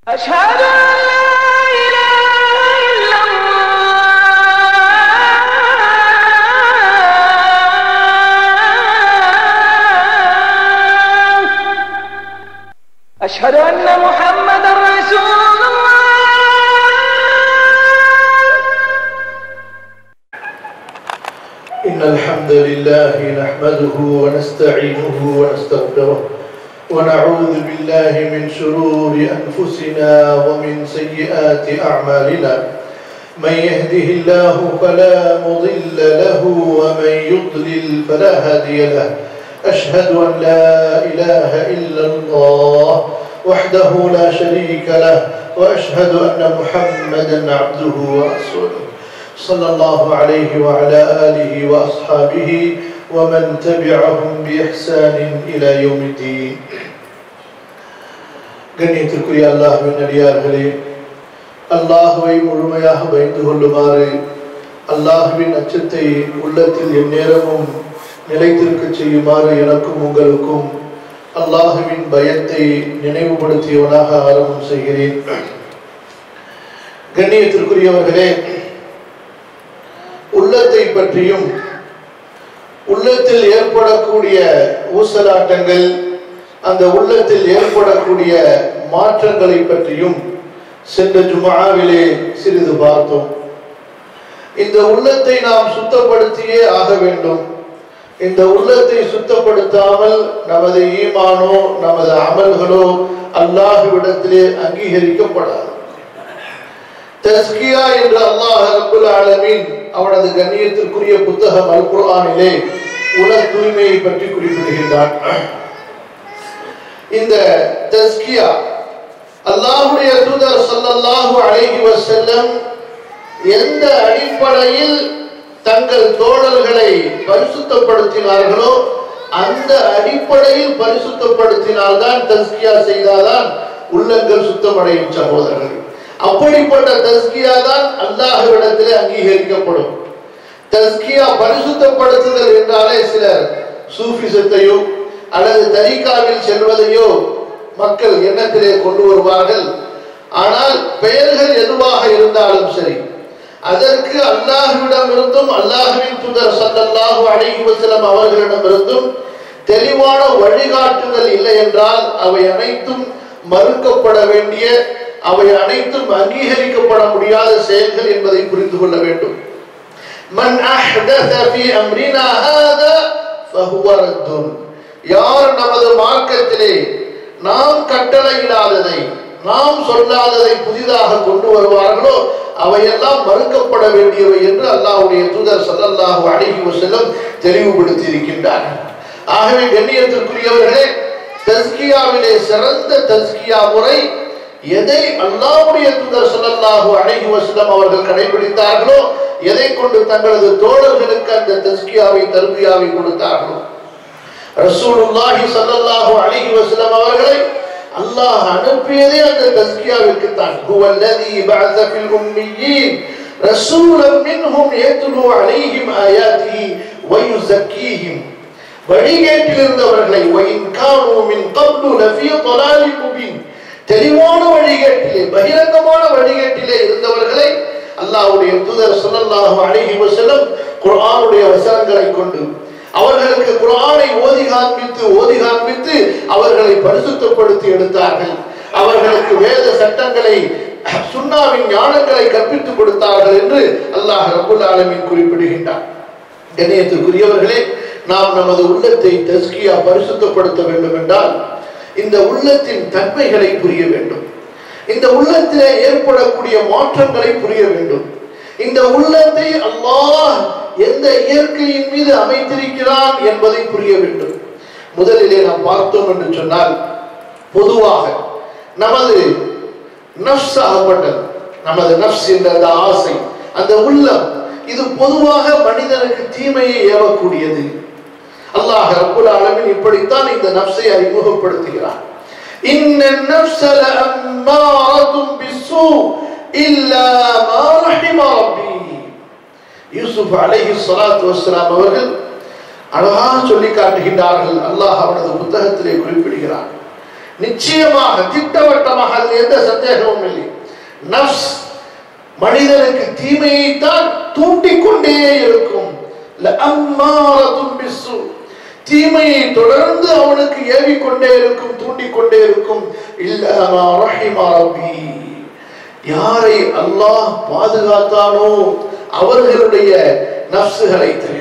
أشهد أن لا إله إلا الله أشهد أن محمدا رسول الله إن الحمد لله نحمده ونستعينه ونستغفره ونعوذ بالله من شرور أنفسنا ومن سيئات أعمالنا من يهده الله فلا مضل له ومن يضلل فلا هادي له أشهد أن لا إله إلا الله وحده لا شريك له وأشهد أن محمدا عبده ورسوله صلى الله عليه وعلى آله وأصحابه ومن تبعهم بإحسان إلى يوم الدين கண்ணியத்திற்குரிய அல்லாஹ்வின் அடியார்களே அல்லாஹுவை முழுமையாக பயந்து கொள்ளுமாறு அல்லாஹுவின் அச்சத்தை உள்ளத்தில் எந்நேரமும் நிலைத்திருக்கச் செய்யுமாறு எனக்கும் உங்களுக்கும் அல்லாஹுவின் பயத்தை நினைவுபடுத்தியவனாக ஆரம்பம் செய்கிறேன் கண்ணியத்திற்குரியவர்களே உள்ளத்தை பற்றியும் உள்ளத்தில் ஏற்படக்கூடிய ஊசலாட்டங்கள் அந்த உள்ளத்தில் ஏற்படக்கூடிய மாற்றங்களை பற்றியும் சென்ற ஜுமாவிலே சிறிது பார்த்தோம் இந்த உள்ளத்தை நாம் சுத்தப்படுத்தியே ஆக வேண்டும் இந்த உள்ளத்தை சுத்தப்படுத்தாமல் நமது ஈமானோ நமது அமல்களோ அல்லாஹுவிடத்திலே அங்கீகரிக்கப்படாது தஸ்கியா என்று அல்லாஹ் ரப்புல் ஆலமீன் அவனது கண்ணியத்திற்குரிய புத்தகம் அல் குர்ஆனிலே உல தூய்மையை பற்றி குறிப்பிடுகின்றான் இந்த தஸ்கியா அல்லாஹ்வுடைய தூதர் ஸல்லல்லாஹு அலைஹி வஸல்லம் எந்த அடிப்படையில் தங்கள் தோழர்களை பரிசுத்தப்படுத்தினார்களோ அந்த அடிப்படையில் பரிசுத்தப்படுத்தினால்தான் தஸ்கியா செய்தால்தான் உள்ளங்கள் சுத்தமடையும் சகோதரர்கள் அப்படிப்பட்ட தஸ்கியா தான் அல்லாஹ்விடத்திலே அங்கீகரிக்கப்படும் தஸ்கியா பரிசுத்தப்படுத்துதல் என்றாலே சிலர் சூஃபிசத்தையோ அல்லது தரிகாவில் செல்வதையோ மக்கள் எண்ணத்திலே கொண்டு வருவார்கள் ஆனால் பெயர்கள் எதுவாக இருந்தாலும் சரி அதற்கு அல்லாஹ்விடம் இருந்தும் அல்லாஹுவின் தூதர் சல்லல்லாஹு அலைஹி வஸல்லம் அவர்களிடமிருந்தும் தெளிவான வழிகாட்டுதல் இல்லை என்றால் அவை அனைத்தும் மறுக்கப்பட வேண்டிய அவை அனைத்தும் அங்கீகரிக்கப்பட முடியாத செயல்கள் என்பதை புரிந்து கொள்ள வேண்டும் மன் அஹ்தஸ ஃபீ அம்ரினா ஹாதா ஃபஹுவ ரத்துன் யார் நமது மார்க்கத்திலே நாம் கட்டளையிடாததை நாம் சொல்லாததை புதிதாக கொண்டு வருவார்களோ அவையெல்லாம் மறுக்கப்பட வேண்டியவை என்று அல்லாஹ்வுடைய தூதர் ஸல்லல்லாஹு அலைஹி வஸல்லம் தெளிவுபடுத்தி இருக்கின்றார் ஆகவே கண்ணியத்திற்குரியவர்களே தஸ்கியாவிலே சிறந்த தஸ்கியா முறை எதை அல்லாஹ்வுடைய தூதர் ஸல்லல்லாஹு அலைஹி வஸல்லம் அவர்கள் கடைபிடித்தார்களோ எதை கொண்டு தங்களது தோழர்களுக்கு அந்த தஸ்கியாவை தர்பியாவை கொடுத்தார்களோ ரசூலுல்லாஹி ஸல்லல்லாஹு அலைஹி வஸல்லம் அவர்களை அல்லாஹ் அனுப்பியதே அந்த தஸ்கியாவிற்கு தான் ஹுவல்லதி பஅஸ ஃபில் உம்மiyyin ரசூலன் மின்ஹும் யத்லு அலைஹிம் ஆயாத்திஹி வ யுஸக்கீஹிம் வழிகேட்டில் இருந்தவர்களை வயின் கானு மின் கப்லு லஃபீ ضلال முபீன் தெளிவான வழிகேட்டிலே பகிரங்கமான வழிகேட்டிலே இருந்தவர்களை அல்லாஹ்வுடைய தூதர் ஸல்லல்லாஹு அலைஹி வஸல்லம் குர்ஆனுடைய வசனங்களை கொண்டு அவர்களுக்கு குர்ஆனை ஓதி காண்பித்து ஓதி காண்பித்து அவர்களை பரிசுத்தப்படுத்தி எடுத்தார்கள் அவர்களுக்கு வேத சட்டங்களை சுன்னாவின் ஞானங்களை கற்பித்துக் கொடுத்தார்கள் என்று அல்லாஹ் ரபுல் ஆலமீன் குறிப்பிடுகின்றார் கண்ணியத்திற்குரியவர்களே நாம் நமது உள்ளத்தை தஸ்கியா பரிசுத்தப்படுத்த வேண்டும் என்றால் இந்த உள்ளத்தின் தன்மைகளை புரிய வேண்டும் இந்த உள்ளத்திலே ஏற்படக்கூடிய மாற்றங்களை புரிய வேண்டும் இந்த உள்ளத்தை அல்லாஹ் எந்த இயற்கையின் மீது அமைத்திருக்கிறான் என்பதை புரிய வேண்டும் முதலிலே நாம் பார்த்தோம் என்று சொன்னால் பொதுவாக நமது நஃப்ஸ் ஆகப்பட்டது நமது நஃப்ஸ் என்ற அந்த ஆசை அந்த உள்ளம் இது பொதுவாக மனிதனுக்கு தீமையை ஏவக்கூடியது அல்லாஹ் ரப்புல் ஆலமீன் இப்படித்தான் இந்த நஃப்ஸை அறிமுகப்படுத்துகிறான் இன்ன النفس لأمارة بالسوء إلا ما رحم ربي யூசுப் அலைஹி ஸலாத்து வஸ்ஸலாம் அவர்கள் அழகாக சொல்லி காட்டுகின்றார்கள் அல்லாஹ் அவனது புத்தகத்திலே குறிப்பிடுகிறான் நிச்சயமாக திட்டவட்டமாக அதில் எந்த சந்தேகம் நஃப்ஸ் மனிதனுக்கு தீமையைத்தான் தூண்டிக் கொண்டே இருக்கும் லஅம்மாரத்தும் பிஸ்ஸு. தீமையை தொடர்ந்து அவனுக்கு ஏவிக்கொண்டே இருக்கும் தூண்டிக் கொண்டே இருக்கும் இல்லமா ரஹிமா ரப்பி யாரை அல்லாஹ் பாதுகாத்தானோ அவர்களுடைய நஃப்ஸுகளை தவிர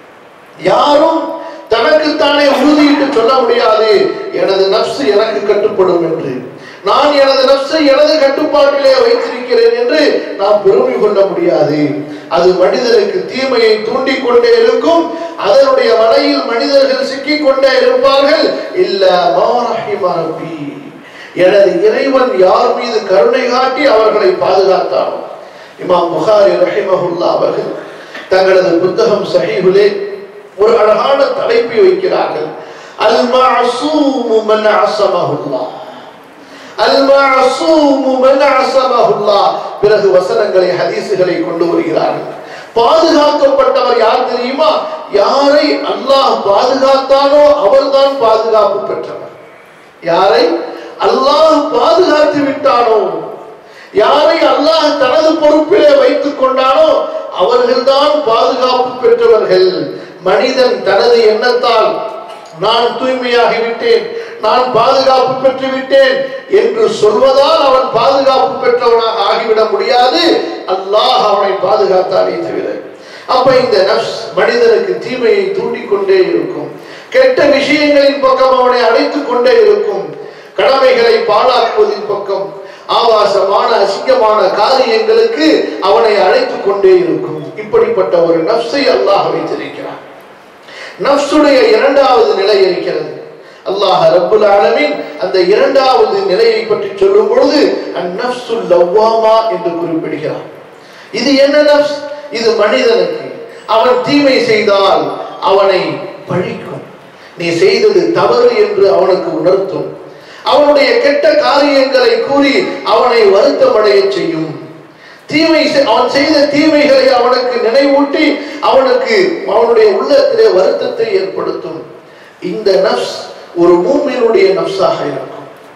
யாரும் தனக்குத்தானே உறுதியிட்டு சொல்ல முடியாது எனது நப்சு எனக்கு கட்டுப்படும் என்று நான் எனது நப்சை எனது கட்டுப்பாட்டிலே வைத்திருக்கிறேன் என்று நாம் பெருமை கொள்ள முடியாது அது மனிதனுக்கு தீமையை தூண்டிக் கொண்டே இருக்கும் அதனுடைய வலையில் மனிதர்கள் சிக்கிக் கொண்டே இருப்பார்கள் இல்ல மாரஹிமா ரப்பி எனது இறைவன் யார் மீது கருணை காட்டி அவர்களை பாதுகாத்தானோ இமாம் புகாரி ரஹிமஹுல்லா அவர்கள் தங்களது புத்தகம் சஹீஹுலே ஒரு அழகான தலைப்பை வைக்கிறார்கள் அல் மஅசூமு மன் அஸமஹுல்லாஹ் அல் மஅசூமு மன் அஸமஹுல்லாஹ் பிறகு வசனங்களை ஹதீஸுகளை கொண்டு வருகிறார்கள் பாதுகாக்கப்பட்டவர் யார் தெரியுமா யாரை அல்லாஹ் பாதுகாத்தானோ அவர்தான் பாதுகாப்பு பெற்றவர் யாரை அல்லாஹ் பாதுகாத்து விட்டானோ யாரை அல்லாஹ் தனது பொறுப்பிலே வைத்துக் கொண்டானோ அவர்கள்தான் பாதுகாப்பு பெற்றவர்கள் மனிதன் தனது எண்ணத்தால் நான் தூய்மையாகி விட்டேன் நான் பாதுகாப்பு பெற்று விட்டேன் என்று சொல்வதால் அவன் பாதுகாப்பு பெற்றவனாக ஆகிவிட முடியாது அல்லாஹ் அவனை பாதுகாத்தானே தவிர அப்ப இந்த நஃப்ஸ் மனிதனுக்கு தீமையை தூண்டிக் கொண்டே இருக்கும் கெட்ட விஷயங்களின் பக்கம் அவனை அழைத்துக் கொண்டே இருக்கும் கடமைகளை பாழாக்குவதின் பக்கம் ஆபாசமான அசிங்கமான காரியங்களுக்கு அவனை அழைத்துக் கொண்டே இருக்கும் இப்படிப்பட்ட ஒரு நப்சை அல்லாஹ் வைத்திருக்கிறான் நப்சுடைய இரண்டாவது நிலை இருக்கிறது அல்லாஹ் ரப்புல் ஆலமீன் அந்த இரண்டாவது நிலையை பற்றி சொல்லும் பொழுது அந்நப்சுல் லவ்வாமா என்று குறிப்பிடுகிறான் இது என்ன நப்ஸ் இது மனிதனுக்கு அவன் தீமை செய்தால் அவனை பழிக்கும் நீ செய்தது தவறு என்று அவனுக்கு உணர்த்தும் அவனுடைய கெட்ட காரியங்களை கூறி அவனை வருத்தமடைய செய்யும் தீமை செ- அவன் செய்த தீமைகளை அவனுக்கு நினைவூட்டி அவனுக்கு அவனுடைய உள்ளத்திலே வருத்தத்தை ஏற்படுத்தும் இந்த நஃப்ஸ் ஒரு மூமினுடைய நஃப்ஸாக இருக்கும்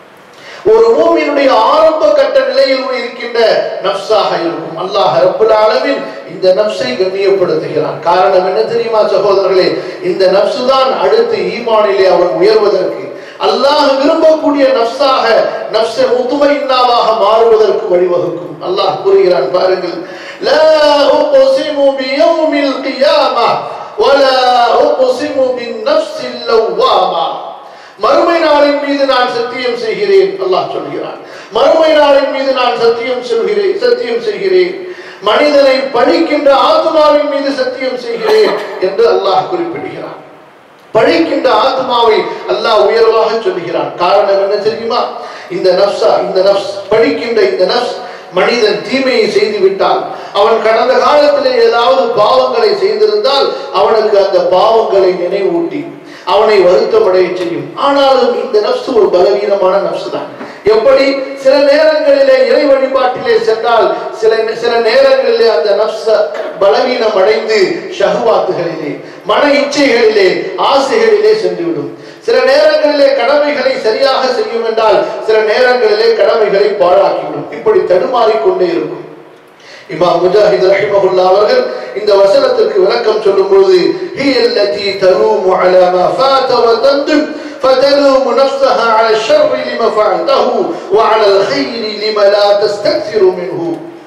ஒரு மூமினுடைய ஆரம்ப கட்ட நிலையில் இருக்கின்ற நஃப்ஸாக இருக்கும் அல்லாஹ் ரப்புல் ஆலமீன் இந்த நஃப்ஸை கண்ணியப்படுத்துகிறான் காரணம் என்ன தெரியுமா சகோதரர்களே இந்த நஃப்ஸ் தான் அடுத்து ஈமானிலே அவன் உயர்வதற்கு அல்லாஹ் விரும்பக்கூடிய நஃப்ஸாக நஃப்ஸை முத்துமையின்னாவாக மாறுவதற்கு வழிவகுக்கும் அல்லாஹ் கூறுகிறான் பாருங்கள் லா உக்ஸிமு பியௌமில் கியாமா வலா உக்ஸிமு பின்னஃப்ஸில் லவ்வாமா மறுமை நாளின் மீது நான் சத்தியம் செய்கிறேன் அல்லாஹ் சொல்கிறான் மறுமை நாளின் மீது நான் சத்தியம் சொல்கிறேன் சத்தியம் செய்கிறேன் மனிதனை பழிக்கின்ற ஆத்மாவின் மீது சத்தியம் செய்கிறேன் என்று அல்லாஹ் குறிப்பிடுகிறான் பழிக்கின்ற ஆத்மாவை அல்லாஹ் உயர்வாக சொல்லுகிறான் காரணம் என்ன தெரியுமா இந்த நப்சா இந்த நப்ஸ் பழிக்கின்ற இந்த நப்ஸ் மனிதன் தீமையை செய்து விட்டால் அவன் கடந்த காலத்திலே ஏதாவது பாவங்களை செய்திருந்தால் அவனுக்கு அந்த பாவங்களை நினைவூட்டி அவனை வருத்தமடைய செய்யும் ஆனாலும் இந்த நப்சு ஒரு பலவீனமான நப்சு தான் எப்படி சில நேரங்களிலே இறை வழிபாட்டிலே சென்றால் சில சில நேரங்களிலே அந்த நப்ச பலவீனம் அடைந்து ஷஹவாத்துகளிலே மன இச்சைகளிலே ஆசைகளிலே சென்றுவிடும் சில நேரங்களிலே கடமைகளை சரியாக செய்யும் என்றால் சில நேரங்களிலே கடமைகளை பாழாக்கிவிடும் இப்படி தடுமாறிக்கொண்டே இருக்கும் இமாம் முஜாஹித் ரஹிமஹுல்லா அவர்கள் இந்த வசனத்திற்கு விளக்கம் சொல்லும் பொழுது هي التي تلوم على ما فات وتندم فتلوم نفسها على الشر لما فعلته وعلى الخير لما لا تستكثر منه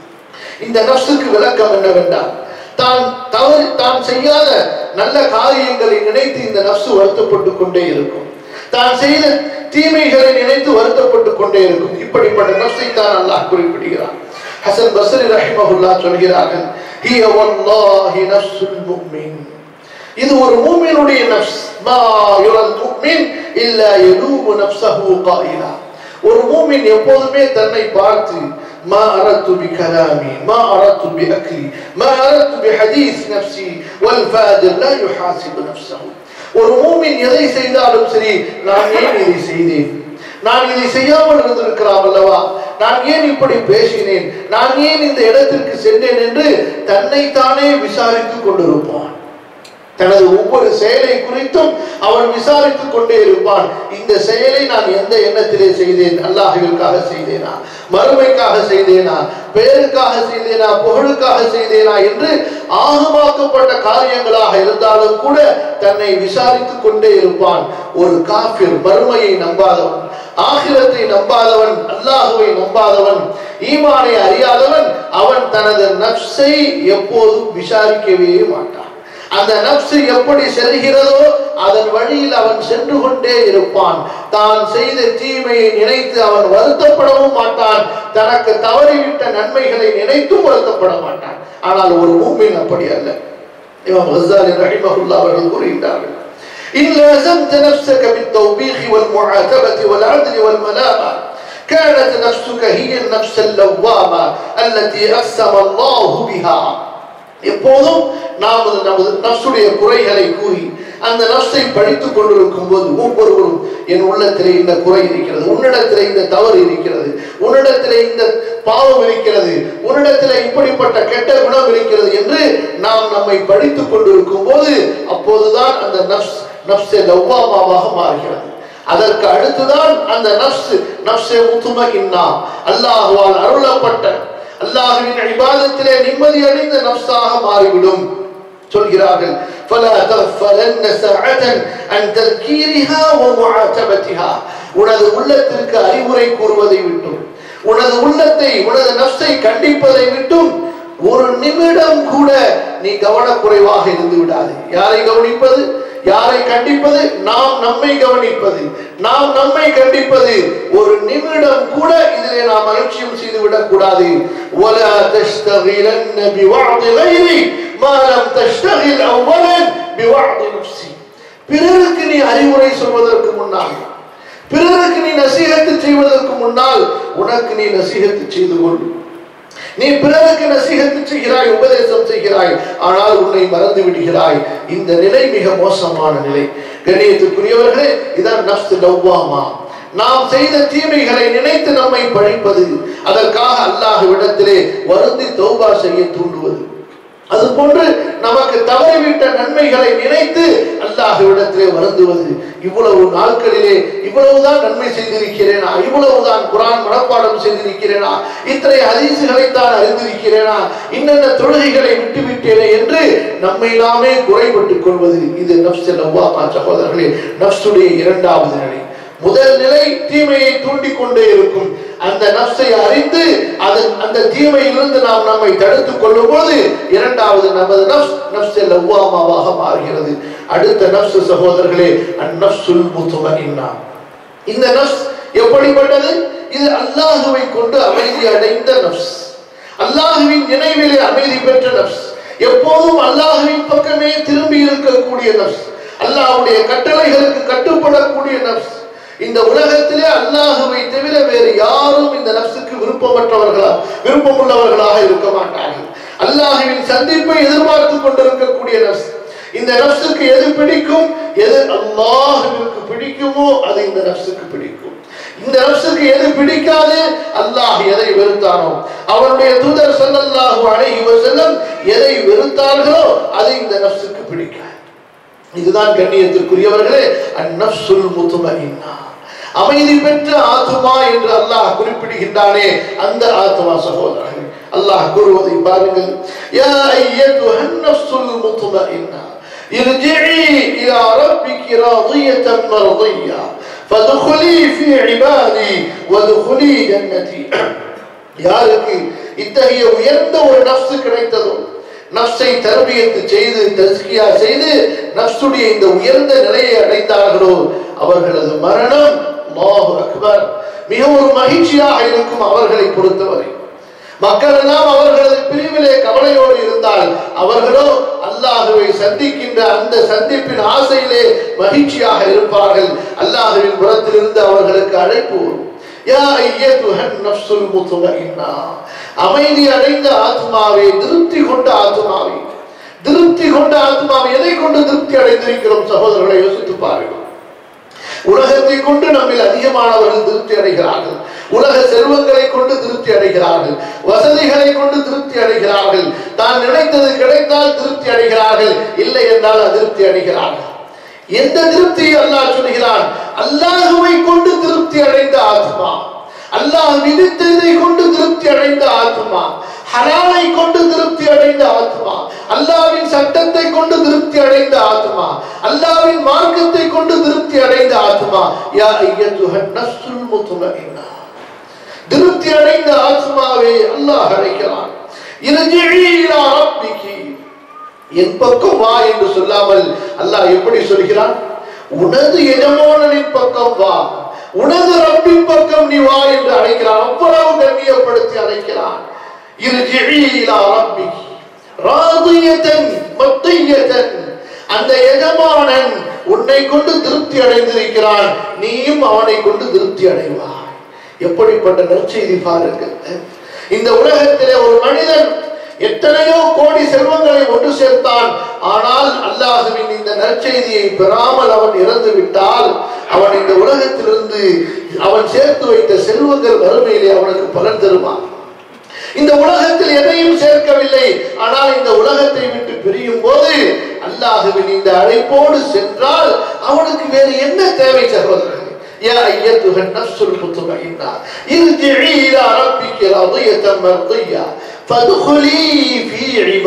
இந்த நஃப்ஸுக்கு விளக்கம் என்னவென்றால் தான் தவறு தான் செய்யாத நல்ல காரியங்களை நினைத்து இந்த நஃப்சு வருத்தப்பட்டு கொண்டே இருக்கும் தான் செய்த தீமைகளை நினைத்து வருத்தப்பட்டு கொண்டே இருக்கும் இப்படிப்பட்ட நஃப்ஸை தான் அல்லாஹ் குறிப்பிடுகிறான் ஹசன் பஸ்ரி ரஹிமஹுல்லா சொல்கிறார்கள் ஹிய வல்லாஹி நஃப்ஸுல் முஃமின் இது ஒரு மூமினுடைய நஃப்ஸ் மா யுரல் முஃமின் இல்லா யலூமு நஃப்ஸஹு காயிலா ஒரு மூமின் எப்போதுமே தன்னை பார்த்து ما أردت بكلامي ما أردت بأكلي ما أردت بحديث نفسي والفاجر لا يحاسب نفسه ஒரு மூமின் எதை செய்தாலும் சரி நான் ஏன் இதை செய்தேன் நான் இதை செய்யாமல் இருந்திருக்கலாம் அல்லவா நான் ஏன் இப்படி பேசினேன் நான் ஏன் இந்த இடத்திற்கு சென்றேன் என்று தன்னைத்தானே விசாரித்துக் கொண்டிருப்பான் தனது ஒவ்வொரு செயலை குறித்தும் அவன் விசாரித்துக் கொண்டே இருப்பான் இந்த செயலை நான் எந்த எண்ணத்திலே செய்தேன் அல்லாஹுவிற்காக செய்தேனா மறுமைக்காக செய்தேனா பெயருக்காக செய்தேனா புகழுக்காக செய்தேனா என்று ஆகமாக்கப்பட்ட காரியங்களாக இருந்தாலும் கூட தன்னை விசாரித்துக் கொண்டே இருப்பான் ஒரு காஃபிர் மறுமையை நம்பாதவன் ஆகிரத்தை நம்பாதவன் அல்லாஹுவை நம்பாதவன் ஈமானை அறியாதவன் அவன் தனது நப்சை எப்போதும் விசாரிக்கவே மாட்டான் அந்த நப்சு எப்படி செல்கிறதோ அதன் வழியில் அவன் சென்று கொண்டே இருப்பான் தான் செய்த தீமையை நினைத்து அவன் வருத்தப்படவும் மாட்டான் தனக்கு தவறிவிட்ட நன்மைகளை நினைத்தும் வருத்தப்பட மாட்டான் ஆனால் ஒரு மூமின் அப்படி அல்ல இமாம் ஹஸ்ஸாலி ரஹிமஹுல்லா அவர்கள் கூறுகின்றார்கள் إن لازمت نفسك بالتوبيخ والمعاتبة والعدل والملامة كانت نفسك هي النفس اللوامة التي أقسم الله بها எப்போதும் நாம் நமது நப்சுடைய குறைகளை கூறி அந்த நப்சை படித்துக் கொண்டிருக்கும் போது ஒவ்வொருவரும் என் உள்ளத்திலே இந்த குறை இருக்கிறது உன்னிடத்திலே இந்த தவறு இருக்கிறது உன்னிடத்திலே இந்த பாவம் இருக்கிறது உன்னிடத்திலே இப்படிப்பட்ட கெட்ட குணம் இருக்கிறது என்று நாம் நம்மை படித்துக் கொண்டிருக்கும் போது அப்போதுதான் அந்த நப்ஸ் நப்சே லவ்வாமாவாக மாறுகிறது அதற்கு அடுத்துதான் அந்த நப்ஸ் நப்சே முத்தும இன்னா அல்லாஹுவால் அருளப்பட்ட அல்லாஹுவின் இபாதத்திலே நிம்மதி அடைந்த நப்சாக மாறிவிடும் சொல்கிறார்கள் فلا تغفلن ساعة عن تذكيرها ومعاتبتها உனது உள்ளத்திற்கு அறிவுரை கூறுவதை விட்டும் உனது உள்ளத்தை உனது நப்சை கண்டிப்பதை விட்டும் ஒரு நிமிடம் கூட நீ கவனக்குறைவாக இருந்து விடாது யாரை கவனிப்பது யாரை கண்டிப்பது நாம் நம்மை கவனிப்பது நாம் நம்மை கண்டிப்பது ஒரு நிமிடம் கூட இதிலே நாம் அலட்சியம் செய்து விடக்கூடாது ولا تشتغلن بوعظ غيري ما لم تشتغل اولا بوعظ نفسي பிறருக்கு நீ அறிவுரை சொல்வதற்கு முன்னால் பிறருக்கு நீ நசீகத்து செய்வதற்கு முன்னால் உனக்கு நீ நசீகத்து செய்து கொள் நீ பிறருக்கு நசீகத்து செய்கிறாய் உபதேசம் செய்கிறாய் ஆனால் உன்னை மறந்து விடுகிறாய் இந்த நிலை மிக மோசமான நிலை கண்ணியத்துக்குரியவர்களே இதான் நப்சு லவ்வாமா நாம் செய்த தீமைகளை நினைத்து நம்மை பழிப்பது அதற்காக அல்லாஹ்விடத்திலே வருந்தி தௌபா செய்ய தூண்டுவது அது போன்று நமக்கு தவறிவிட்ட நன்மைகளை நினைத்து அல்லாஹ்விடத்திலே வருந்துவது இவ்வளவு நாட்களிலே இவ்வளவுதான் நன்மை செய்திருக்கிறேனா இவ்வளவுதான் குரான் மனப்பாடம் செய்திருக்கிறேனா இத்தனை ஹதீசுகளை தான் அறிந்திருக்கிறேனா இன்னென்ன தொழுகைகளை விட்டுவிட்டேனே என்று நம்மை நாமே குறைபட்டுக் கொள்வது இது நப்சல் அவ்வாமா சகோதரர்களே நப்சுடைய இரண்டாவது நிலை முதல் நிலை தீமையை தூண்டிக் கொண்டே இருக்கும் அந்த நப்சை அறிந்து அதன் அந்த தீமையிலிருந்து நாம் நம்மை தடுத்துக் கொள்ளும் போது இரண்டாவது நமது நப்ஸ் நப்சே லவ்வாமாவாக மாறுகிறது அடுத்த நப்சு சகோதரர்களே அந்நப்சுல் முத்துமஇன்னா இந்த நப்ஸ் எப்படிப்பட்டது இது அல்லாஹுவை கொண்டு அமைதி அடைந்த நப்ஸ் அல்லாஹுவின் நினைவிலே அமைதி பெற்ற நப்ஸ் எப்போதும் அல்லாஹுவின் பக்கமே திரும்பி இருக்கக்கூடிய நப்ஸ் அல்லாஹ்வுடைய கட்டளைகளுக்கு கட்டுப்படக்கூடிய நப்ஸ் இந்த உலகத்திலே அல்லாஹுவை தவிர வேறு யாரும் இந்த நப்சுக்கு விருப்பமற்றவர்களா விருப்பமுள்ளவர்களாக இருக்க மாட்டார்கள் அல்லாஹுவின் சந்திப்பை எதிர்பார்த்து கொண்டிருக்கக்கூடிய நப்ஸ் இந்த நப்சுக்கு எது பிடிக்கும் எது அல்லாஹுவிற்கு பிடிக்குமோ அது இந்த நப்சுக்கு பிடிக்கும் இந்த நப்சுக்கு எது பிடிக்காது அல்லாஹ் எதை வெறுத்தானோ அவனுடைய தூதர் ஸல்லல்லாஹு அலைஹி வஸல்லம் எதை வெறுத்தார்களோ அது இந்த நப்சுக்கு பிடிக்காது இதுதான் கண்ணியத்திற்குரியவர்களே அந்நப்சுல் முத்துமஇன்னா அமைதி பெற்ற ஆத்மா என்று அல்லாஹ் குறிப்பிடுகின்றானே அந்த ஆத்மா சகோதரர்கள் அல்லாஹ் கூறுவதை பாருங்கள் யா ஐயத்துஹன் நஃப்சுல் முத்மஇன்னா ارجعي إلى ربك راضية مرضية فادخلي في عبادي وادخلي جنتي யாருக்கு இத்தகைய உயர்ந்த ஒரு நப்சு கிடைத்ததோ நப்சை தரபியத்து செய்து தஸ்கியா செய்து நப்சுடைய இந்த உயர்ந்த நிலையை அடைந்தார்களோ அவர்களது மரணம் அல்லாஹு அக்பர் மிக ஒரு மகிழ்ச்சியாக இருக்கும் அவர்களை பொறுத்தவரை மக்கள் எல்லாம் அவர்களது பிரிவிலே கவலையோடு இருந்தால் அவர்களோ அல்லாஹுவை சந்திக்கின்ற அந்த சந்திப்பின் ஆசையிலே மகிழ்ச்சியாக இருப்பார்கள் அல்லாஹுவின் புறத்திலிருந்து அவர்களுக்கு அழைப்பு வரும் யா ஐயத்துஹன் நஃப்சுல் முத்மஇன்னா அமைதி அடைந்த ஆத்மாவே திருப்தி கொண்ட ஆத்மாவே திருப்தி கொண்ட ஆத்மாவை எதை கொண்டு திருப்தி அடைந்திருக்கிறோம் சகோதரர்களை யோசித்து பாருங்கள் உலகத்தை கொண்டு நம்மில் அதிகமானவர்கள் திருப்தி அடைகிறார்கள் உலக செல்வங்களை கொண்டு திருப்தி அடைகிறார்கள் வசதிகளை கொண்டு திருப்தி அடைகிறார்கள் தான் நினைத்த நினைத்தது கிடைத்தால் திருப்தி அடைகிறார்கள் இல்லை என்றால் அதிருப்தி அடைகிறார்கள் எந்த திருப்தியை அல்லாஹ் சொல்கிறான் அல்லாஹுவை கொண்டு திருப்தி அடைந்த ஆத்மா அல்லாஹ் விதித்ததை கொண்டு திருப்தி அடைந்த ஆத்மா ஹலாலை கொண்டு திருப்தி அடைந்த ஆத்மா அல்லாவின் சட்டத்தை கொண்டு திருப்தி அடைந்த ஆத்மா அல்லாவின் மார்க்கத்தை கொண்டு திருப்தி அடைந்த ஆத்மா யா ஐயத்துஹன் நஃப்ஸுல் முத்மஇன்னா திருப்தி அடைந்த ஆத்மாவே அல்லாஹ் அழைக்கிறான் இர்ஜிஇ இலா ரப்பிகி என் பக்கம் வா என்று சொல்லாமல் அல்லாஹ் எப்படி சொல்கிறான் உனது எஜமானனின் பக்கம் வா உனது ரப்பின் பக்கம் நீ வா என்று அழைக்கிறான் அவ்வளவு கண்ணியப்படுத்தி அழைக்கிறான் இர்ஜிஇ இலா ரப்பிகி ராதியதன் மத்தியதன் அந்த எஜமானன் உன்னை கொண்டு திருப்தி அடைந்திருக்கிறான் நீயும் அவனை கொண்டு திருப்தி அடைவாய் எப்படிப்பட்ட நற்செய்தி பாருங்கள் இந்த உலகத்திலே ஒரு மனிதன் எத்தனையோ கோடி செல்வங்களை ஒன்று சேர்த்தான் ஆனால் அல்லாஹுவின் இந்த நற்செய்தியை பெறாமல் அவன் இறந்து விட்டால் அவன் இந்த உலகத்திலிருந்து அவன் சேர்த்து வைத்த செல்வங்கள் வறுமையிலே அவனுக்கு பலன் தருவான் இந்த உலகத்தில் எதையும் சேர்க்கவில்லை ஆனால் இந்த உலகத்தை விட்டு பிரியும் போது அல்லாஹுவின் இந்த அழைப்போடு சென்றால் அவனுக்கு வேறு என்ன தேவை சகோதரர்களே يا أيتها النفس المطمئنة ارجعي إلى ربك راضية مرضية فادخلي في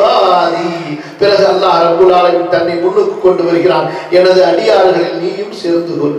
عبادي பிறகு அல்லாஹ் ரப்புல் ஆலமீன் தன்னை முன்னுக்கு கொண்டு வருகிறான் எனது அடியார்களில் நீயும் சேர்ந்து கொள்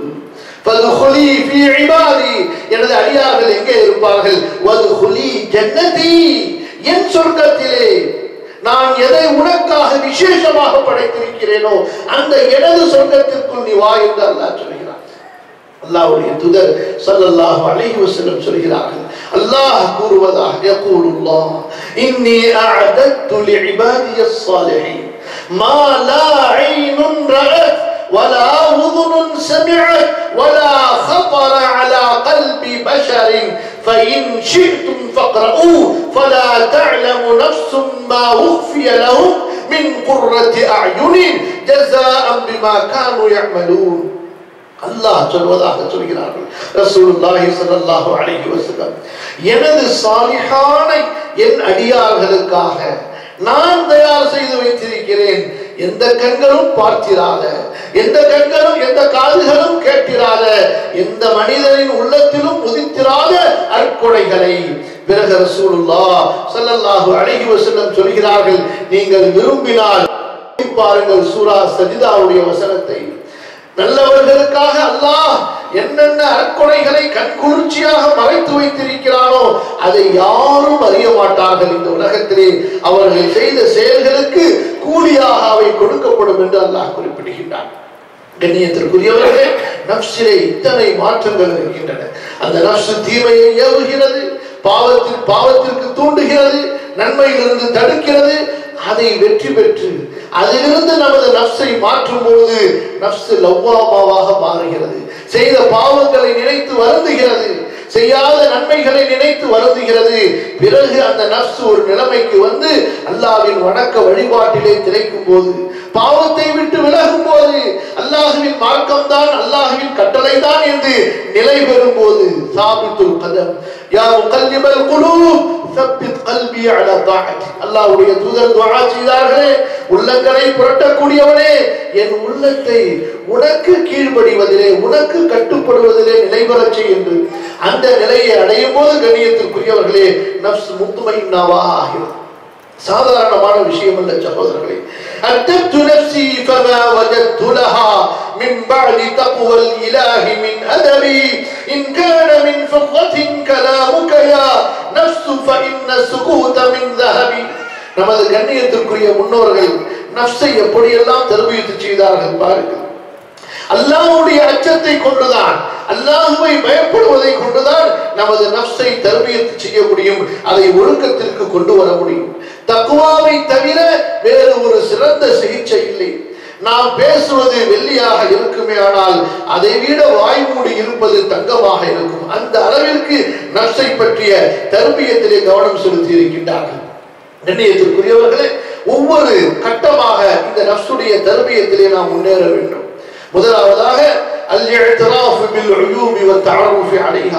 فادخلي في عبادي எனது அடியார்கள் எங்கே இருப்பார்கள் வதுகுலி ஜன்னதி என் சொர்க்கத்திலே நான் எதை உனக்காக விசேஷமாக படைத்திருக்கிறேனோ அந்த எனது சொர்க்கத்திற்குள் நீ வா என்று அல்லாஹ் சொல்கிறான் அல்லாஹ்வுடைய தூதர் ஸல்லல்லாஹு அலைஹி வஸல்லம் சொல்கிறார்கள் அல்லாஹ் கூறுவதாக யகூலுல்லாஹ் இன்னி அஅதத்து லிஇபாதிய الصالحين ما لا عين رأت ولا أذن سمعت ولا خطر على قلب بشر فإن شئتم فاقرؤوا فلا تعلم نفس ما أخفي لهم من قرة أعين جزاء بما كانوا يعملون அல்லாஹ் சொல்வதாக சொல்கிறார்கள் ரசூலுல்லாஹி ஸல்லல்லாஹு அலைஹி வஸல்லம் எனது சாலிஹான என் அடியார்களுக்காக நான் தயார் செய்து வைத்திருக்கிறேன் எந்த கண்களும் பார்த்திராத எந்த கண்களும் எந்த காதுகளும் கேட்டிராத எந்த மனிதனின் உள்ளத்திலும் உதித்திராத அற்கொடைகளை பிறகு ரசூலுல்லாஹ் ஸல்லல்லாஹு அலைஹி வஸல்லம் சொல்கிறார்கள் நீங்கள் விரும்பினால் பாருங்கள் சூரா சஜிதாவுடைய வசனத்தை நல்லவர்களுக்காக அல்லாஹ் என்னென்ன அற்கொலைகளை கண்குளிர்ச்சியாக மறைத்து வைத்திருக்கிறானோ அதை யாரும் அறிய மாட்டார்கள் இந்த உலகத்திலே அவர்கள் செய்த செயல்களுக்கு கூலியாக அவை கொடுக்கப்படும் என்று அல்லாஹ் குறிப்பிடுகின்றான் கண்ணியத்திற்குரியவர்களே நப்சிலே இத்தனை மாற்றங்கள் இருக்கின்றன அந்த நப்சு தீமையை ஏவுகிறது பாவத்தில் பாவத்திற்கு தூண்டுகிறது நன்மையிலிருந்து தடுக்கிறது அதை வெற்றி பெற்று அதிலிருந்து நமது நப்சை மாற்றும் பொழுது நப்சு லவ்வாமாவாக மாறுகிறது செய்த பாவங்களை நினைத்து வருந்துகிறது செய்யாத நன்மைகளை நினைத்து வருந்துகிறது பிறகு அந்த நப்சு ஒரு நிலைமைக்கு வந்து அல்லாவின் வணக்க வழிபாட்டிலே திளைக்கும் போது பாவத்தை விட்டு விலகும் போது அல்லாஹுவின் மார்க்கம் தான் அல்லாஹுவின் கட்டளை தான் என்று நிலை பெறும் போது சாபித்துல் கதம் யா முகல்லிபல் குலூ சப்பித் கல்வி அல தாஅத்தி அல்லாஹ்வுடைய தூதர் துஆ செய்தார்களே உள்ளங்களை புரட்டக்கூடியவனே என் உள்ளத்தை உனக்கு கீழ்ப்படிவதிலே உனக்கு கட்டுப்படுவதிலே நிலைபெறச் செய் என்று அந்த நிலையை அடையும் போது கண்ணியத்திற்குரியவர்களே நப்ஸ் முத்துமைன்னாவாக ஆகிறது சாதாரணமான விஷயம் அல்ல சகோதரர்களே அத்தப்து நஃப்சி ஃபமா வஜத்து லஹா மின் பஅதி தக்வல் இலாஹி மின் அதபி இன் கான மின் ஃபிضة கலாமுக யா நஃப்ஸ் ஃபஇன்ன சுகூத மின் ذهب நமது கண்ணியத்திற்குரிய முன்னோர்கள் நஃப்ஸை எப்படியெல்லாம் தர்பியத்து செய்தார்கள் பாருங்கள் அல்லாஹ்வுடைய அச்சத்தை கொண்டுதான் அல்லாஹுவை பயப்படுவதை கொண்டுதான் நமது நஃப்ஸை தர்பியத்து செய்ய முடியும் அதை ஒழுக்கத்திற்கு கொண்டு வர முடியும் தக்குவாவை தவிர வேறு ஒரு சிறந்த சிகிச்சை இல்லை நாம் பேசுவது வெள்ளியாக இருக்குமே ஆனால் அதை விட வாய்மூடி இருப்பது தங்கமாக இருக்கும் அந்த அளவிற்கு நஃப்ஸை பற்றிய தர்பியத்திலே கவனம் செலுத்தி இருக்கின்றார்கள் கண்ணியத்திற்குரியவர்களே ஒவ்வொரு கட்டமாக இந்த நஃப்ஸுடைய தர்பியத்திலே நாம் முன்னேற வேண்டும் முதலாவதாக அல்-இஅ்திராஃப் பில் உயூபி வ தஅருஃப் அலைஹா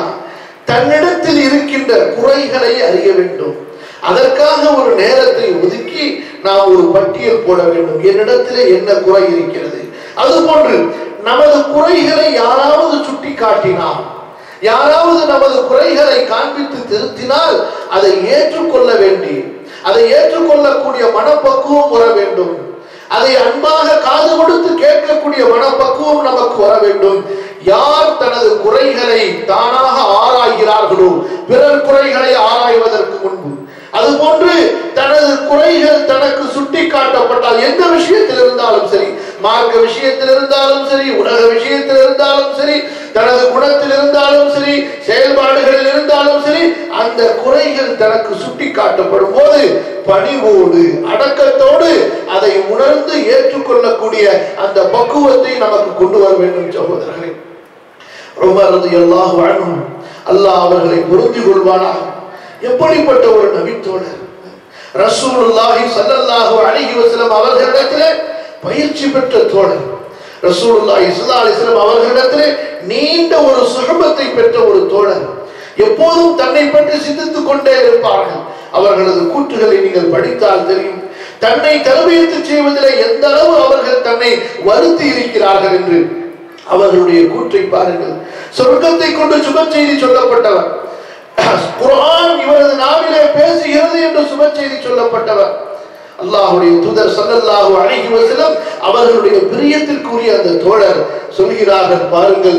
தன்னிடத்தில் இருக்கின்ற குறைகளை அறிய வேண்டும் அதற்காக ஒரு நேரத்தை ஒதுக்கி நாம் ஒரு பட்டியல் போட வேண்டும் என்னிடத்திலே என்ன குறை இருக்கிறது அதுபோன்று நமது குறைகளை யாராவது சுட்டி காட்டினால் யாராவது நமது குறைகளை காண்பித்து திருத்தினால் அதை ஏற்றுக்கொள்ள வேண்டி அதை ஏற்றுக்கொள்ளக்கூடிய மனப்பக்குவம் வர வேண்டும் அதை அன்பாக காது கொடுத்து கேட்கக்கூடிய மனப்பக்குவம் நமக்கு வர வேண்டும் யார் தனது குறைகளை தானாக ஆராய்கிறார்களோ பிறர் குறைகளை ஆராய்வதற்கு முன்பு அதுபோன்று தனது குறைகள் தனக்கு சுட்டி காட்டப்பட்டால் எந்த விஷயத்தில் இருந்தாலும் சரி மார்க்க விஷயத்தில் இருந்தாலும் சரி உலக விஷயத்தில் இருந்தாலும் சரி தனது குணத்தில் இருந்தாலும் சரி செயல்பாடுகளில் இருந்தாலும் சரி அந்த குறைகள் தனக்கு சுட்டி காட்டப்படும் போது பணிவோடு அடக்கத்தோடு அதை உணர்ந்து ஏற்றுக்கொள்ளக்கூடிய அந்த பக்குவத்தை நமக்கு கொண்டு வர வேண்டும் சகோதரர்களே உமரது எல்லா வாழும் அல்லாஹ் அவர்களை பொருந்தி கொள்வானாக எப்படிப்பட்ட ஒரு நபித்தோழர் ரசூலுல்லாஹி ஸல்லல்லாஹு அலைஹி வஸல்லம் அவர்களிடத்திலே பயிற்சி பெற்ற தோழர் ரசூலுல்லாஹி ஸல்லல்லாஹு அலைஹி வஸல்லம் அவர்களிடத்திலே நீண்ட ஒரு சுகபத்தை பெற்ற ஒரு தோழர் எப்போதும் தன்னை பற்றி சிந்தித்துக் கொண்டே இருப்பார்கள் அவர்களது கூற்றுகளை நீங்கள் படித்தால் தெரியும் தன்னை தரபியத்து செய்வதிலே எந்த அளவு அவர்கள் தன்னை வருத்தி இருக்கிறார்கள் என்று அவர்களுடைய கூற்றை பாருங்கள் சொர்க்கத்தை கொண்டு சுப செய்தி சொல்லப்பட்டவர் குர்ஆன் இவரது நாவிலே பேசுகிறது என்று சுப செய்தி சொல்லப்பட்டவர் அல்லாஹ்வுடைய தூதர் ஸல்லல்லாஹு அலைஹி வஸல்லம் அவர்களுடைய பிரியத்திற்குரிய அந்த தோழர் சொல்கிறார்கள் பாருங்கள்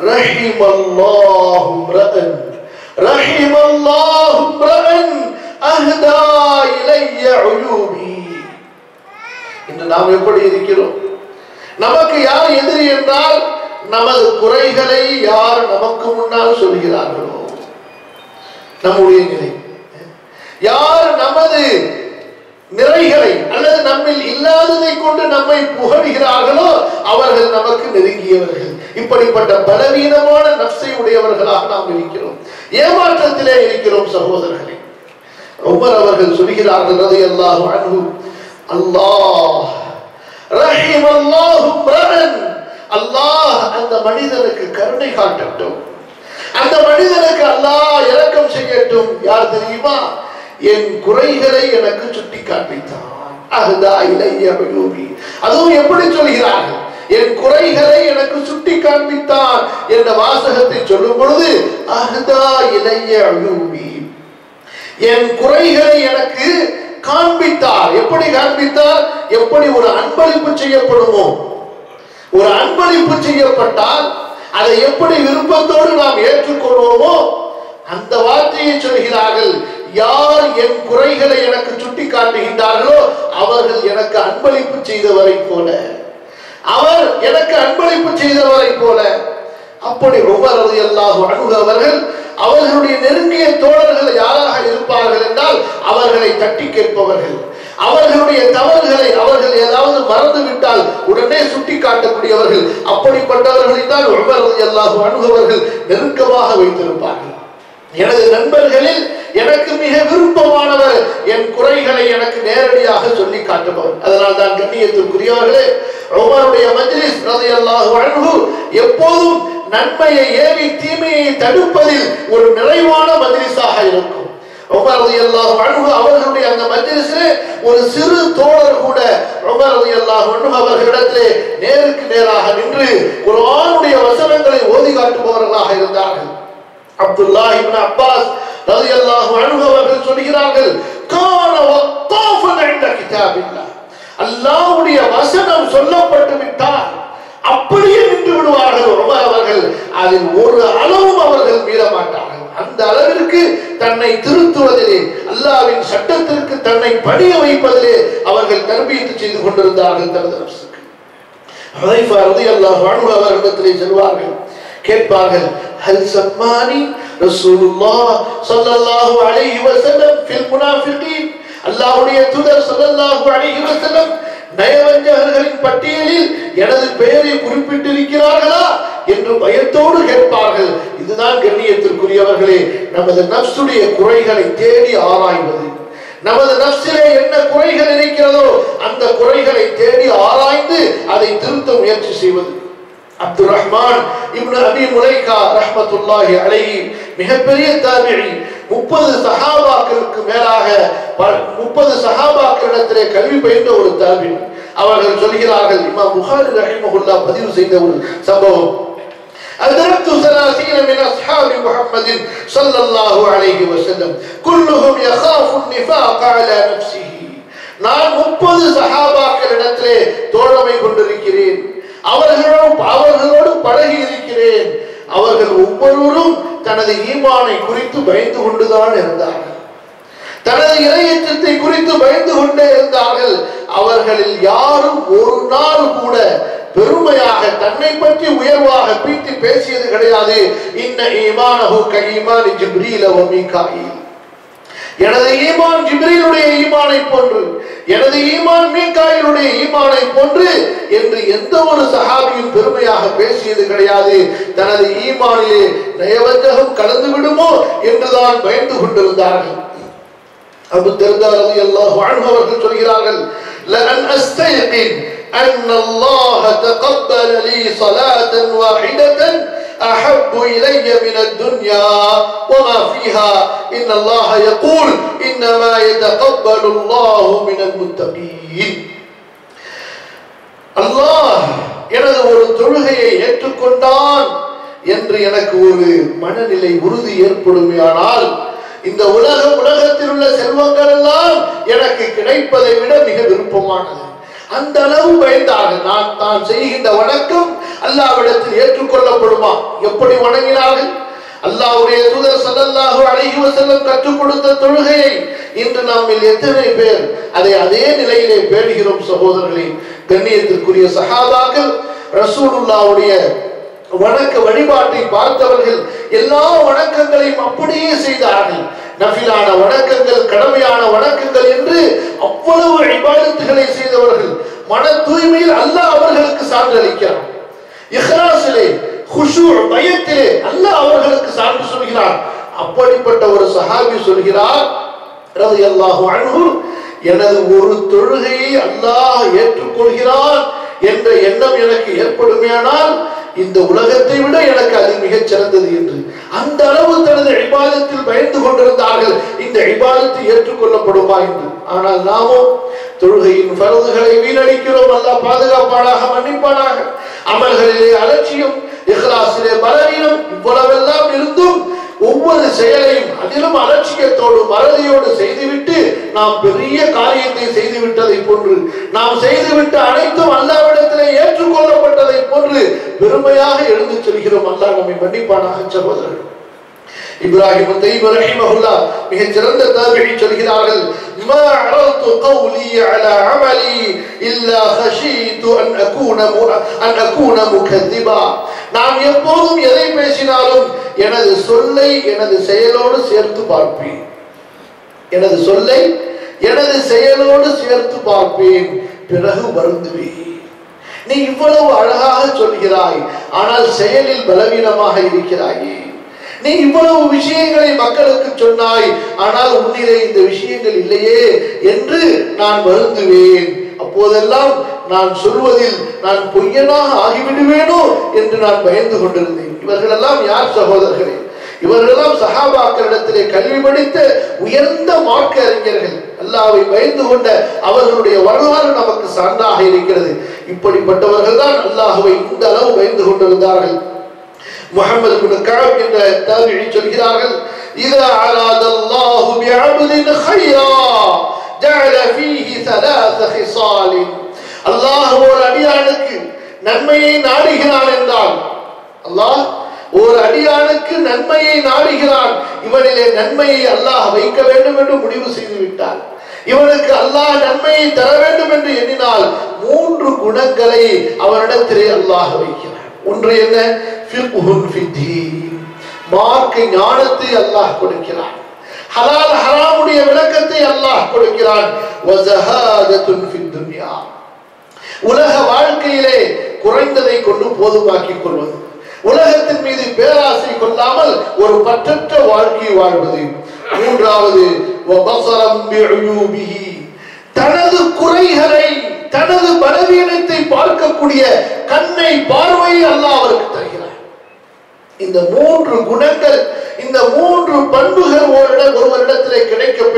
ரஹிமல்லாஹு ரஅன் ரஹிமல்லாஹு ரஅன் அஹ்தா இலைய உயூபி இன்று நாம் எப்படி இருக்கிறோம் நமக்கு யார் எதிரி என்றால் நமது குறைகளை யார் நமக்கு முன்னால் சொல்கிறார்களோ நம்முடைய நிலை யார் நமது நிறைகளை அல்லது நம்மில் இல்லாததை கொண்டு நம்மை புகழ்கிறார்களோ அவர்கள் நமக்கு நெருங்கியவர்கள் இப்படிப்பட்ட பலவீனமான நப்சை உடையவர்களாக நாம் இருக்கிறோம் ஏமாற்றத்திலே இருக்கிறோம் சகோதரர்களே உமர் அவர்கள் சொல்கிறார்கள் ரதி அல்லாஹ் அன்ஹு அல்லாஹ் ரஹிம் அல்லாஹு அல்லாஹ் அந்த மனிதனுக்கு கருணை காட்டட்டும் அந்த மனிதனுக்கு அல்லாஹ் இரக்கம் செய்யட்டும் யார் தெரியுமா என் குறைகளை எனக்கு சுட்டி காண்பித்தான் அஹ்தா இலைய அயூபி அதுவும் எப்படி சொல்கிறார்கள் என் குறைகளை எனக்கு சுட்டி காண்பித்தான் என்ற வாசகத்தை சொல்லும் பொழுது அஹ்தா இலைய அயூபி என் குறைகளை எனக்கு காண்பித்தார் எப்படி காண்பித்தார் எப்படி ஒரு அன்பளிப்பு செய்யப்படுமோ ஒரு அன்பளிப்பு செய்யப்பட்டால் அதை எப்படி விருப்பத்தோடு நாம் ஏற்றுக்கொள்வோமோ அந்த வார்த்தையை சொல்கிறார்கள் யார் என் குறைகளை எனக்கு சுட்டி காட்டுகின்றார்களோ அவர்கள் எனக்கு அன்பளிப்பு செய்தவரை போல அவர் எனக்கு அன்பளிப்பு செய்தவரை போல அப்படி ஒவ்வொரு எல்லாரும் அணுகவர்கள் அவர்களுடைய நெருங்கிய தோழர்கள் யாராக இருப்பார்கள் என்றால் அவர்களை தட்டி கேட்பவர்கள் அவர்களுடைய தவறுகளை அவர்கள் ஏதாவது மறந்து விட்டால் உடனே சுட்டி காட்டக்கூடியவர்கள் அப்படிப்பட்டவர்களை தான் ஒவ்வொரு எல்லாரும் அணுகவர்கள் நெருக்கமாக வைத்திருப்பார்கள் எனது நண்பர்களில் எனக்கு மிக விருப்பமானவர் என் குறைகளை எனக்கு நேரடியாக சொல்லி காட்டுபவர் அதனால் தான் கண்ணியத்திற்குரியவர்களே உமருடைய மஜ்லிஸ் ரலியல்லாஹு அன்ஹு எப்போதும் நன்மையை ஏவி தீமையை தடுப்பதில் ஒரு நிறைவான மஜ்லிஸாக இருக்கும் உமர் ரலியல்லாஹு அன்ஹு அவர்களுடைய அந்த மஜ்லிஸிலே ஒரு சிறு தோழர் கூட உமர் ரலியல்லாஹு அன்ஹு அவர்களிடத்திலே நேருக்கு நேராக நின்று குர்ஆனுடைய வசனங்களை ஓதி காட்டுபவர்களாக இருந்தார்கள் அப்துல்லாஹ் இப்னு அப்பாஸ் ரலியல்லாஹு அன்ஹு அவர்கள் சொல்கிறார்கள் கான வத்தாஃபன் இன்த கிதாபில்லாஹ் அல்லாஹ்வுடைய வசனம் சொல்லப்பட்டு விட்டால் அப்படியே நின்று விடுவார்கள் உமர் அவர்கள் அதில் ஒரு அளவும் அவர்கள் மீற மாட்டார்கள் அந்த அளவிற்கு தன்னை திருத்துவதிலே அல்லாவின் சட்டத்திற்கு தன்னை பணிய வைப்பதிலே அவர்கள் தர்பியத்து செய்து கொண்டிருந்தார்கள் தனது அரசுக்கு ஹுதைஃபா ரலியல்லாஹு அன்ஹு அவர்களிடத்திலே செல்வார்கள் கேட்பார்கள் ஹல் சம்மானி ரசூலுல்லாஹ் ஸல்லல்லாஹு அலைஹி வஸல்லம் ஃபில் முனாஃபிகீன் அல்லாஹ்வுடைய தூதர் ஸல்லல்லாஹு அலைஹி வஸல்லம் நயவஞ்சகர்களின் பட்டியலில் எனது பெயரை குறிப்பிட்டிருக்கிறார்களா என்று பயத்தோடு கேட்பார்கள் இதுதான் கண்ணியத்திற்குரியவர்களே நமது நப்சுடைய குறைகளை தேடி ஆராய்வது நமது நப்சிலே என்ன குறைகள் இருக்கிறதோ அந்த குறைகளை தேடி ஆராய்ந்து அதை திருத்த முயற்சி செய்வது அப்துல் ரஹ்மான் இப்னு அபி முலைகா ரஹ்மத்துல்லாஹி அலைஹி மிகப்பெரிய தாபிஇ முப்பது சஹாபாக்கள் சஹாபாக்களுக்கு மேலாக ப- முப்பது சஹாபாக்களிடத்திலே கல்வி பயின்ற ஒரு தாபி அவர்கள் சொல்கிறார்கள் இமாம் புகாரி ரஹிமஹுல்லா பதிவு செய்த ஒரு சம்பவம் أدركت ثلاثين من أصحاب محمد صلى الله عليه وسلم كلهم يخاف النفاق على نفسه நான் முப்பது சஹாபாக்களிடத்திலே தோழமை கொண்டிருக்கிறேன் அவர்களோடு அவர்களோடு பழகி இருக்கிறேன் அவர்கள் ஒவ்வொருவரும் தனது ஈமானை குறித்து பயந்து கொண்டுதான் இருந்தார்கள் தனது இறையற்றத்தை குறித்து பயந்து கொண்டே இருந்தார்கள் அவர்களில் யாரும் ஒரு நாள் கூட பெருமையாக தன்னை பற்றி உயர்வாக பீத்தி பேசியது கிடையாது இன்ன ஈமானஹு கஈமான் ஜிப்ரீல வ மீகாயில் எனது ஈமான் ஜிப்ரீலுடைய ஈமானை போன்று எனது ஈமான் மீகாயிலுடைய ஈமானை போன்று என்று எந்த ஒரு சஹாபியும் பெருமையாக பேசியது கிடையாது தனது ஈமானிலே நயவஞ்சகம் கலந்து விடுமோ என்றுதான் பயந்து கொண்டிருந்தார்கள் அபு தர்தா ரலியல்லாஹு அன்ஹு அவர்கள் சொல்கிறார்கள் லஅன் அஸ்தைகின் أن الله تقبل لي صلاة واحدة أحب إلي من الدنيا وما فيها إن الله يقول إنما يتقبل الله من المتقين அல்லாஹ் எனது ஒரு தொழுகையை ஏற்றுக்கொண்டான் என்று எனக்கு ஒரு மனநிலை உறுதி ஏற்படுமையானால் இந்த உலக உலகத்தில் உள்ள செல்வங்கள் எல்லாம் எனக்கு கிடைப்பதை விட மிக விருப்பமானது அந்த அளவு பயந்தார்கள் நான் தான் செய்கின்ற வணக்கம் அல்லாவிடத்தில் ஏற்றுக்கொள்ளப்படுமா எப்படி வணங்கினார்கள் அல்லாஹ்வுடைய தூதர் ஸல்லல்லாஹு அலைஹி வஸல்லம் கற்றுக் கொடுத்த தொழுகையை இன்று நம்மில் எத்தனை பேர் அதை அதே நிலையிலே பேணுகிறோம் சகோதரர்களே கண்ணியத்திற்குரிய சஹாபாக்கள் ரசூலுல்லாவுடைய வணக்க வழிபாட்டை பார்த்தவர்கள் எல்லா வணக்கங்களையும் அப்படியே செய்தார்கள் நஃபிலான வணக்கங்கள் கடமையான வணக்கங்கள் என்று அவ்வளவு இபாதத்துகளை செய்தவர்கள் மன தூய்மையில் அல்லாஹ் அவர்களுக்கு சான்று அளிக்கிறார் இஹ்லாஸிலே குஷு பயத்திலே அல்லாஹ் அவர்களுக்கு சான்று சொல்கிறார் அப்படிப்பட்ட ஒரு சஹாபி சொல்கிறார் ரலியல்லாஹு அன்ஹு எனது ஒரு தொழுகையை அல்லாஹ் ஏற்றுக்கொள்கிறான் என்ற எண்ணம் எனக்கு ஏற்படுமேயானால் இந்த உலகத்தை விட எனக்கு அது மிகச் சிறந்தது என்று அந்த அளவு தனது இபாதத்தில் பயந்து கொண்டிருந்தார்கள் இந்த இபாதத்தை ஏற்றுக்கொள்ளப்படுமா என்று ஆனால் நாமோ தொழுகையின் பருதுகளை வீணடிக்கிறோம் அல்லாஹ் பாதுகாப்பானாக மன்னிப்பானாக அமல்களிலே அலட்சியம் இஹ்லாஸிலே பலவீனம் இவ்வளவெல்லாம் இருந்தும் ஒவ்வொரு செயலையும் அதிலும் அலட்சியத்தோடு மறதியோடு செய்துவிட்டு நாம் பெரிய காரியத்தை செய்துவிட்டதை போன்று நாம் செய்துவிட்ட அனைத்தும் அல்லாவிடத்திலே ஏற்றுக்கொள்ளப்பட்டதை போன்று பெருமையாக எழுந்து செல்கிறோம் அல்லாஹ் நம்மை மன்னிப்பானாக சகோதரர்கள் இப்ராஹிம் தைப் ரஹிமஹுல்லா மிகச் சிறந்த தாபியை சொல்கிறார்கள் ما عرضت قولي على عملي إلا خشيت أن أكون أن أكون مكذبا நாம் எப்போதும் எதை பேசினாலும் எனது சொல்லை எனது செயலோடு சேர்த்து பார்ப்பேன் எனது சொல்லை எனது செயலோடு சேர்த்து பார்ப்பேன் பிறகு வருந்துவேன் நீ இவ்வளவு அழகாக சொல்கிறாய் ஆனால் செயலில் பலவீனமாக இருக்கிறாயே நீ இவ்வளவு விஷயங்களை மக்களுக்கு சொன்னாய் ஆனால் உன்னிலே இந்த விஷயங்கள் இல்லையே என்று நான் வருந்துவேன் அப்போதெல்லாம் நான் சொல்வதில் நான் பொய்யனாக ஆகிவிடுவேனோ என்று நான் பயந்து கொண்டிருந்தேன் இவர்களெல்லாம் யார் சகோதரர்களே இவர்களெல்லாம் சஹாபாக்களிடத்திலே கல்வி படித்த உயர்ந்த மார்க்க அறிஞர்கள் அல்லாவை பயந்து கொண்ட அவர்களுடைய வரலாறு நமக்கு சான்றாக இருக்கிறது இப்படிப்பட்டவர்கள் தான் அல்லாஹுவை இந்த அளவு பயந்து கொண்டிருந்தார்கள் முகமது பின் கஅப் என்ற தாபிஈ சொல்கிறார்கள் இதா அராத அல்லாஹு பிஅப்தின் கைரா ஜஅல ஃபீஹி ثلاث خصال அல்லாஹ் ஒரு அடியானுக்கு நன்மையை நாடுகிறான் என்றால் அல்லாஹ் ஒரு அடியானுக்கு நன்மையை நாடுகிறான் இவனிலே நன்மையை அல்லாஹ் வைக்க வேண்டும் என்று முடிவு செய்து விட்டார் இவனுக்கு அல்லாஹ் நன்மையை தர வேண்டும் என்று எண்ணினால் மூன்று குணங்களை அவனிடத்திலே அல்லாஹ் வைக்கிறான் ஒன்று என்ன ஃபிக்ஹுன் ஃபித்தீன் மார்க்க ஞானத்தை அல்லாஹ் கொடுக்கிறான் ஹலால் ஹராமுடைய விளக்கத்தை அல்லாஹ் கொடுக்கிறான் வஸஹாதத்துன் ஃபித் துன்யா உலக வாழ்க்கையிலே குறைந்ததை கொண்டு போதுமாக்கிக் கொள்வது உலகத்தின் மீது பேராசை கொள்ளாமல் ஒரு பற்றற்ற வாழ்க்கை வாழ்வது மூன்றாவது வபஸரம் பிஉயூபிஹி தனது குறைகளை தனது பலவீனத்தை பார்க்கக்கூடிய கண்ணை பார்வையை அல்லாஹ் அவருக்கு தருகிறார் இந்த மூன்று குணங்கள் இந்த மூன்று பண்புகள் ஓரிடம் ஒருவரிடத்திலே கிடைக்க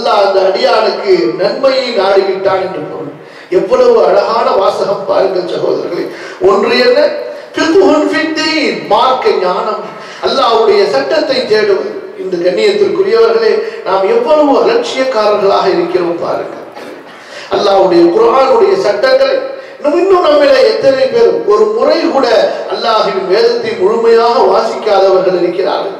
அல்லாஹ் அந்த அடியானுக்கு நன்மையை நாடிவிட்டான் என்று பொருள் எவ்வளவு அழகான வாசகம் பாருங்கள் சகோதரர்களே ஒன்று என்ன ஃபிக்ஹுன் ஃபித்தீன், மார்க்க ஞானம் அல்லாஹ்வுடைய சட்டத்தை தேடுவது இந்த கண்ணியத்திற்குரியவர்களே நாம் எவ்வளவு அலட்சியக்காரர்களாக இருக்கிறோம் பாருங்கள் அல்லாஹ்வுடைய குர்ஆனுடைய சட்டங்களை இன்னும் இன்னும் நம்மிலே எத்தனை பேர் ஒரு முறை கூட அல்லாஹ்வின் வேதத்தை முழுமையாக வாசிக்காதவர்கள் இருக்கிறார்கள்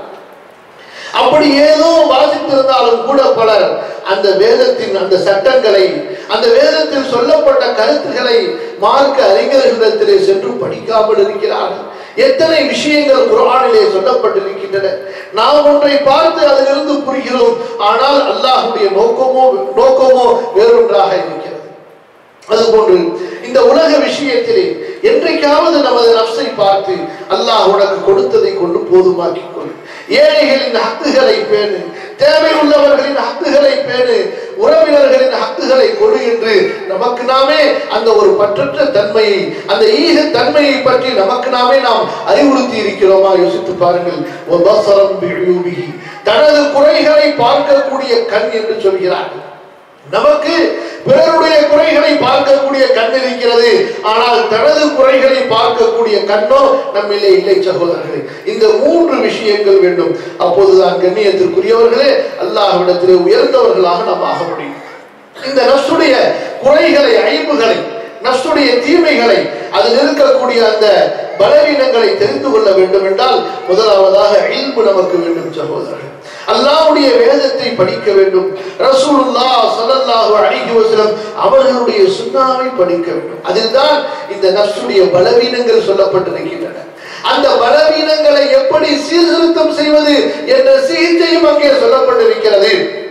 அப்படி ஏதோ வாசித்திருந்தாலும் கூட பலர் அந்த வேதத்தின் அந்த சட்டங்களை அந்த வேதத்தில் சொல்லப்பட்ட கருத்துக்களை மார்க்க அறிஞர்களிடத்திலே சென்று படிக்காமல் இருக்கிறார்கள் எத்தனை விஷயங்கள் குர்ஆனிலே சொல்லப்பட்டிருக்கின்றன நாம் ஒன்றை பார்த்து அதிலிருந்து புரிகிறோம் ஆனால் அல்லாஹ்வுடைய நோக்கமோ நோக்கமோ வேறொன்றாக இருக்கிறது அதுபோன்று இந்த உலக விஷயத்திலே என்றைக்காவது நமது நப்சை பார்த்து அல்லாஹ் உனக்கு கொடுத்ததை கொண்டு போதுமாக்கிக் கொள் ஏழைகளின் ஹக்குகளை பேணு தேவை உள்ளவர்களின் ஹக்குகளை பேணு உறவினர்களின் ஹக்குகளை கொடு என்று நமக்கு நாமே அந்த ஒரு பற்றற்ற தன்மையை அந்த ஈக தன்மையை பற்றி நமக்கு நாமே நாம் அறிவுறுத்தி இருக்கிறோமா யோசித்து பாருங்கள் வபஸரம் பிஉயூபிஹி. தனது குறைகளை பார்க்கக்கூடிய கண் என்று சொல்கிறார்கள் நமக்கு பிறருடைய குறைகளை பார்க்கக்கூடிய கண் இருக்கிறது ஆனால் தனது குறைகளை பார்க்கக்கூடிய கண்ணோ நம்மிலே இல்லை சகோதரர்களே இந்த மூன்று விஷயங்கள் வேண்டும் அப்போதுதான் கண்ணியத்திற்குரியவர்களே அல்லாஹ்விடத்திலே உயர்ந்தவர்களாக நாம் ஆக முடியும் இந்த நஃப்சுடைய குறைகளை ஐம்புகளை நஃப்சுடைய தீமைகளை அதில் இருக்கக்கூடிய அந்த பலவீனங்களை தெரிந்து கொள்ள வேண்டும் என்றால் முதலாவதாக இல்பு நமக்கு வேண்டும் சகோதரர்கள் அல்லாஹ்வுடைய வேதத்தை படிக்க வேண்டும் ரசூலுல்லாஹ் ஸல்லல்லாஹு அலைஹி வஸல்லம் அவர்களுடைய சுன்னாவை படிக்க வேண்டும் அதில்தான் இந்த நஃப்சுடைய பலவீனங்கள் சொல்லப்பட்டிருக்கின்றன அந்த பலவீனங்களை எப்படி சீர்திருத்தம் செய்வது என்ற சிகிச்சையும் அங்கே சொல்லப்பட்டிருக்கிறது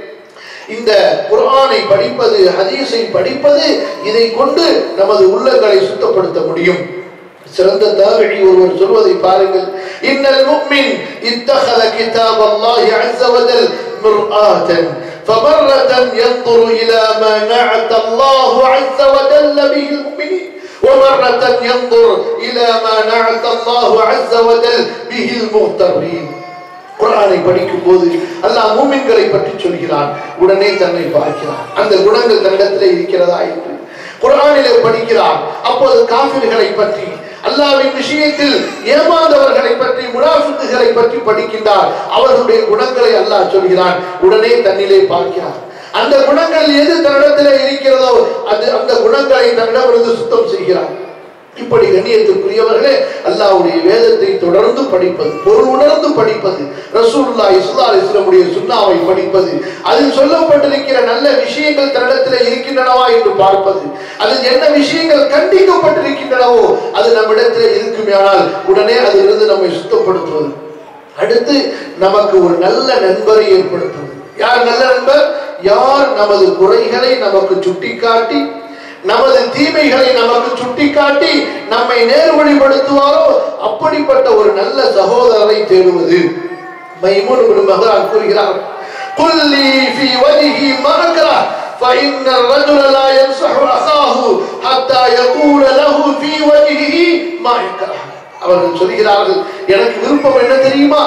இந்த குர்ஆனை படிப்பது ஹதீஸை படிப்பது இதை கொண்டு நமது உள்ளங்களை சுத்தப்படுத்த முடியும் சிறந்த தாபிழி ஒருவர் சொல்வதை பாருங்கள் இன்னல் முக்மின் இத்தகத கிதாப் அல்லாஹி அஸ்ஸ வஜல் மிர்ஆத்தன் فمرة ينظر إلى ما نعت الله عز وجل به المؤمنين ومرة ينظر إلى ما نعت الله عز وجل به المغترين குர்ஆனை படிக்கும் போது அல்லாஹ் மூமின்களை பற்றி சொல்கிறான் உடனே தன்னை பார்க்கிறான் அந்த குணங்கள் தன்னிடத்திலே இருக்கிறதா என்று குர்ஆனிலே படிக்கிறான் அப்போது காஃபிர்களை பற்றி அல்லாஹ்வின் விஷயத்தில் ஏமாந்தவர்களை பற்றி முனாஃபிக்குகளை பற்றி படிக்கின்றார் அவர்களுடைய குணங்களை அல்லாஹ் சொல்கிறான் உடனே தன்னிலே பார்க்கிறார் அந்த குணங்கள் எது தன்னிடத்திலே இருக்கிறதோ அது அந்த குணங்களை தன்னிடமிருந்து சுத்தம் செய்கிறார் இப்படி கண்ணியத்திற்குரியவர்களே அல்லாஹ்வுடைய வேதத்தை தொடர்ந்து படிப்பது பொருள் உணர்ந்து படிப்பது ரசூலுல்லாஹி ஸல்லல்லாஹு அலைஹி வஸல்லமுடைய சுன்னாவை படிப்பது அதில் சொல்லப்பட்டிருக்கிற நல்ல விஷயங்கள் தன்னிடத்தில் இருக்கின்றனவா என்று பார்ப்பது அதில் என்ன விஷயங்கள் கண்டிக்கப்பட்டிருக்கின்றனவோ அது நம்மிடத்தில் இருக்குமேயானால் உடனே அதிலிருந்து நம்மை சுத்தப்படுத்துவது அடுத்து நமக்கு ஒரு நல்ல நண்பரை ஏற்படுத்துவது யார் நல்ல நண்பர் யார் நமது குறைகளை நமக்கு சுட்டிக்காட்டி நமது தீமைகளை நமக்கு சுட்டிக்காட்டி நம்மை நேர்வழிப்படுத்துவாரோ அப்படிப்பட்ட ஒரு நல்ல சகோதரரை தேடுவது மைமூன் இப்னு மஹ்ரான் கூறுகிறார் قل لي في وجهه ما أكره فإن الرجل لا ينصح أخاه حتى يقول له في وجهه ما يكره அவர்கள் சொல்கிறார்கள் எனக்கு விருப்பம் என்ன தெரியுமா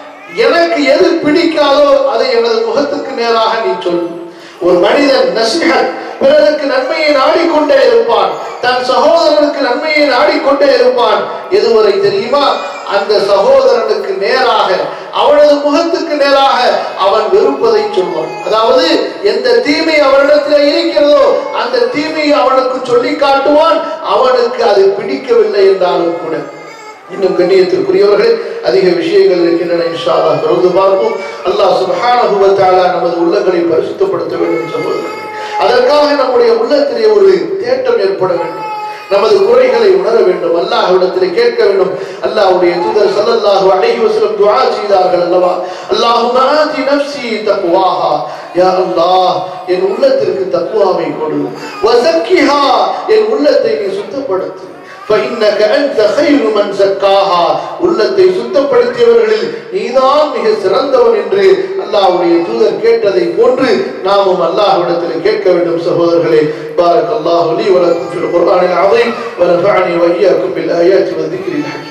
எனக்கு எது பிடிக்காதோ அதை எனது முகத்துக்கு நேராக நீ சொல் ஒரு மனிதன் நசிஹத் பிறருக்கு நன்மையை நாடிக்கொண்டே இருப்பான் தன் சகோதரனுக்கு நன்மையை நாடிக்கொண்டே இருப்பான் எதுவரை தெரியுமா அந்த சகோதரனுக்கு நேராக அவனது முகத்துக்கு நேராக அவன் வெறுப்பதை சொல்வான் அதாவது எந்த தீமை அவனிடத்தில் இருக்கிறதோ அந்த தீமையை அவனுக்கு சொல்லி காட்டுவான் அவனுக்கு அது பிடிக்கவில்லை என்றாலும் கூட இன்னும் கண்ணியத்திற்குரியவர்களே அதிக விஷயங்கள் இருக்கின்றன இன்ஷா அல்லாஹ் தொடர்ந்து பார்ப்போம் அல்லாஹ் சுப்ஹானஹு வ தஆலா நமது உள்ளங்களை பரிசுத்தப்படுத்த வேண்டும் சகோதரர்களே அதற்காக நம்முடைய உள்ளத்திலே ஒரு தேட்டம் ஏற்பட வேண்டும் நமது குறைகளை உணர வேண்டும் அல்லாஹ்விடத்திலே கேட்க வேண்டும் அல்லாஹ்வுடைய தூதர் ஸல்லல்லாஹு அலைஹி வஸல்லம் துஆ செய்தார்கள் அல்லவா அல்லாஹும்ம ஆதி நஃப்ஸி தக்வாஹா யா அல்லாஹ் என் உள்ளத்திற்கு தக்வாவை கொடு வஸக்கிஹா என் உள்ளத்தை நீ சுத்தப்படுத்து فإنك أنت خير من زكاها உள்ளத்தை சுத்தப்படுத்தியவர்களில் நீதான் மிக சிறந்தவன் என்று அல்லாஹ்வுடைய தூதர் கேட்டதை போன்று நாமும் அல்லாஹ்விடத்தில் கேட்க வேண்டும் சகோதரர்களே بارك الله لي ولكم في القرآن العظيم ونفعني وإياكم بالآيات والذكر الحكيم